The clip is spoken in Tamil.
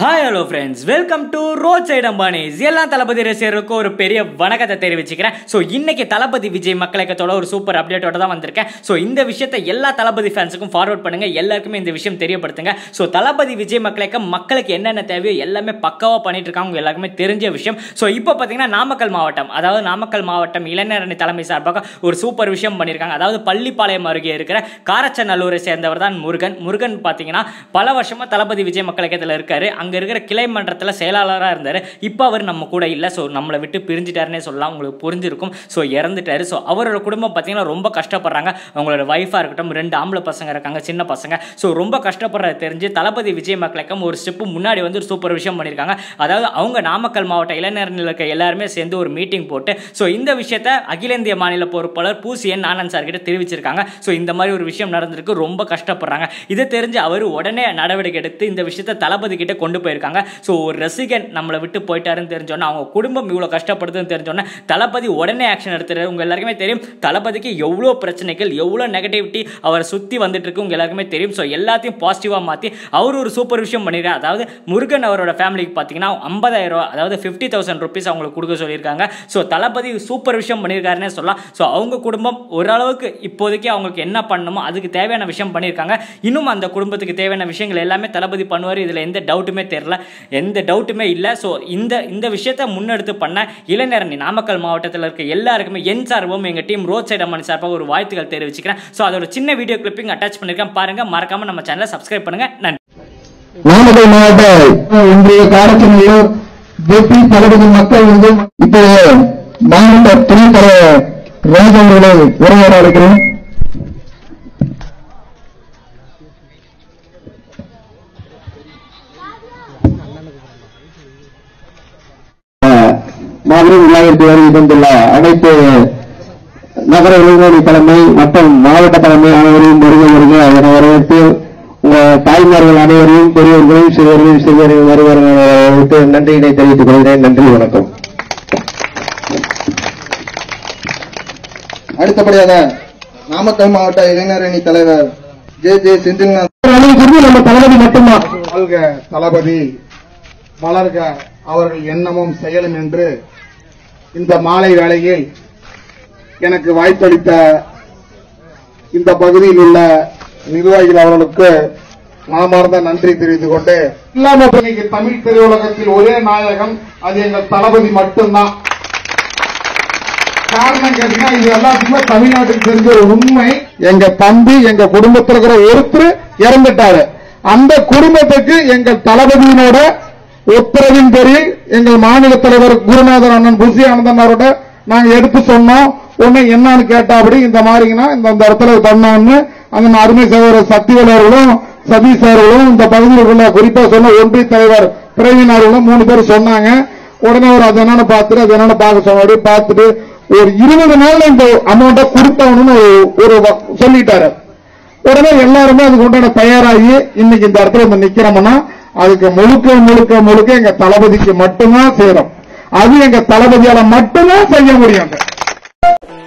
hi hello friends welcome to road side Ambanis எல்லா தளபதி ரசிகருக்கும் ஒரு பெரிய வணக்கத்தை தெரிவிச்சுக்கிறேன் ஸோ இன்னைக்கு தளபதி விஜய் மக்களக்கத்தோட ஒரு சூப்பர் அப்டேட்டோட தான் வந்திருக்கேன் ஸோ இந்த விஷயத்தை எல்லா தளபதி ஃபேன்ஸுக்கும் ஃபார்வர்ட் பண்ணுங்க எல்லாருக்குமே இந்த விஷயம் தெரியப்படுத்துங்க ஸோ தளபதி விஜய் மக்களுக்கு மக்களுக்கு என்னென்ன தேவையோ எல்லாமே பக்காவாக பண்ணிட்டு இருக்காங்க உங்க எல்லாருக்குமே தெரிஞ்ச விஷயம் ஸோ இப்போ பார்த்தீங்கன்னா நாமக்கல் மாவட்டம் அதாவது நாமக்கல் மாவட்டம் இளைஞர் அணி தலைமை சார்பாக ஒரு சூப்பர் விஷயம் பண்ணியிருக்காங்க அதாவது பள்ளிப்பாளையம் அருகே இருக்கிற காரச்சநல்லூரை சேர்ந்தவர் தான் முருகன் முருகன் பார்த்தீங்கன்னா பல வருஷமா தளபதி விஜய் மக்களக்கத்தில் இருக்காரு அங்கே இருக்கிற கிளை மன்றத்தில் செயலாளராக இருந்தார் இப்போ அவர் நம்ம கூட இல்லை ஸோ நம்மளை விட்டு பிரிஞ்சிட்டாருன்னே சொல்லலாம் உங்களுக்கு புரிஞ்சிருக்கும் ஸோ இறந்துட்டாரு ஸோ அவரோட குடும்பம் பார்த்தீங்கன்னா ரொம்ப கஷ்டப்படுறாங்க அவங்களோட ஒய்ஃபாக இருக்கட்டும் ரெண்டு ஆம்பளை பசங்க இருக்காங்க சின்ன பசங்க ஸோ ரொம்ப கஷ்டப்படுறது தெரிஞ்சு தளபதி விஜய் மக்களுக்கும் ஒரு ஸ்டெப்பு முன்னாடி வந்து ஒரு சூப்பர் விஷயம் பண்ணியிருக்காங்க அதாவது அவங்க நாமக்கல் மாவட்ட இளைஞர்கள் இருக்க எல்லாருமே சேர்ந்து ஒரு மீட்டிங் போட்டு ஸோ இந்த விஷயத்தை அகில இந்திய மாநில பொறுப்பாளர் பூசி என் ஆனந்த் சார் கிட்ட தெரிவிச்சிருக்காங்க ஸோ இந்த மாதிரி ஒரு விஷயம் நடந்திருக்கு ரொம்ப கஷ்டப்படுறாங்க இதை தெரிஞ்சு அவர் உடனே நடவடிக்கை எடுத்து இந்த விஷயத்தை தளபதி கிட்ட கொண்டு போயிருக்காங்க ஸோ ஒரு ரசிகன் நம்மளை விட்டு போயிட்டாருன்னு தெரிஞ்சோன்னா அவங்க குடும்பம் இவ்வளோ கஷ்டப்படுதுன்னு தெரிஞ்சோன்னா தளபதி உடனே ஆக்ஷன் எடுத்துறாரு உங்க எல்லாருக்குமே தெரியும் தளபதிக்கு எவ்வளோ பிரச்சனைகள் எவ்வளோ நெகட்டிவிட்டி அவரை சுற்றி வந்துட்டு இருக்கு உங்க எல்லாருக்குமே தெரியும் ஸோ எல்லாத்தையும் பாசிட்டிவாக மாற்றி அவர் ஒரு சூப்பர் விஷயம் பண்ணிருக்காரு அதாவது முருகன் அவரோட ஃபேமிலிக்கு பார்த்தீங்கன்னா ஐம்பதாயிரம் ரூபா அதாவது ஃபிஃப்டி தௌசண்ட் ருபீஸ் அவங்களுக்கு கொடுக்க சொல்லியிருக்காங்க ஸோ தளபதி சூப்பர் விஷயம் பண்ணியிருக்காருன்னே சொல்லலாம் ஸோ அவங்க குடும்பம் ஓரளவுக்கு இப்போதைக்கு அவங்களுக்கு என்ன பண்ணணுமோ அதுக்கு தேவையான விஷயம் பண்ணியிருக்காங்க இன்னும் அந்த குடும்பத்துக்கு தேவையான விஷயங்கள் எல்லாமே தளபதி பண்ணுவார் இதில் எந்த டவுட்டுமே தெரில எந்த டவுட்டுமே இல்லை ஸோ இந்த இந்த விஷயத்தை முன்னெடுத்து பண்ண இளைஞரணி நாமக்கல் மாவட்டத்தில் இருக்க எல்லாருக்குமே என் சார்பும் எங்கள் டீம் ரோட் சைடு அம்மன் சார்பாக ஒரு வாழ்த்துக்கள் தெரிவிச்சுக்கிறேன் ஸோ அதோட சின்ன வீடியோ கிளிப்பிங் அட்டாச் பண்ணியிருக்கேன் பாருங்க மறக்காம நம்ம சேனலை சப்ஸ்கிரைப் பண்ணுங்க நன்றி நாமக்கல் மாவட்ட ஒன்றிய காரச்சனையூர் ஜெபி தளபதி மக்கள் வந்து இப்போ மாவட்ட துணைத் தலைவர் ராஜ் அவர்களை உரையாட அழைக்கிறேன் மாபெரும் விழாவிற்கு வருகை தந்துள்ள அனைத்து நகர இளைஞரணி தலைமை மற்றும் மாவட்ட தலைமை அனைவரையும் வருகை வருக அதனை வரவேற்று உங்க தாய்மார்கள் அனைவரையும் பெரியவர்களையும் சிறுவர்களையும் சிறுவரையும் வருவர்களுக்கு நன்றியினை தெரிவித்துக் கொள்கிறேன் நன்றி வணக்கம் அடுத்தபடியாக நாமக்கல் மாவட்ட இளைஞரணி தலைவர் ஜே ஜே செந்தில்நாத் நம்ம தளபதி மட்டும்தான் வாழ்க தளபதி வளர்க அவர்கள் எண்ணமும் செயலும் என்று இந்த மாலை வேளையில் எனக்கு வாய்ப்பளித்த இந்த பகுதியில் உள்ள நிர்வாகிகள் அவர்களுக்கு மனமார்ந்த நன்றி தெரிவித்துக் கொண்டு இல்லாம இன்னைக்கு தமிழ் திரையுலகத்தில் ஒரே நாயகம் அது எங்கள் தளபதி மட்டும்தான் காரணம் கேட்டீங்கன்னா இது எல்லாத்துக்குமே தமிழ்நாட்டுக்கு தெரிஞ்ச ஒரு உண்மை எங்க தம்பி எங்க குடும்பத்தில் இருக்கிற ஒருத்தர் இறந்துட்டாரு அந்த குடும்பத்துக்கு எங்கள் தளபதியினோட உத்தரவின் பேரில் எங்கள் மாநில தலைவர் குருநாதர் அண்ணன் புசி ஆனந்தன் அவரோட நாங்க எடுத்து சொன்னோம் உடனே என்னன்னு கேட்டாபடி இந்த மாதிரிங்கன்னா இந்த இந்த இடத்துல பண்ணோம்னு அந்த அருமை சகோதரர் சக்திவேல் அவர்களும் சதீஷ் அவர்களும் இந்த பகுதியில் உள்ள குறிப்பா சொன்ன ஒன்றிய தலைவர் பிரவீன் அவர்களும் மூணு பேர் சொன்னாங்க உடனே அவர் அது என்னன்னு பார்த்துட்டு அது என்னன்னு பார்க்க சொன்னாடி பார்த்துட்டு ஒரு இருபது நாள்ல இந்த அமௌண்ட்டை கொடுத்தவனு ஒரு வ- சொல்லிட்டாரு உடனே எல்லாருமே அதுக்கு உண்டான தயாராகி இன்னைக்கு இந்த இடத்துல வந்து நிக்கிறோம்னா அதுக்கு முழுக்க முழுக்க முழுக்க எங்க தளபதிக்கு மட்டும்தான் சேரும் அது எங்க தளபதியால மட்டும்தான் செய்ய முடியும்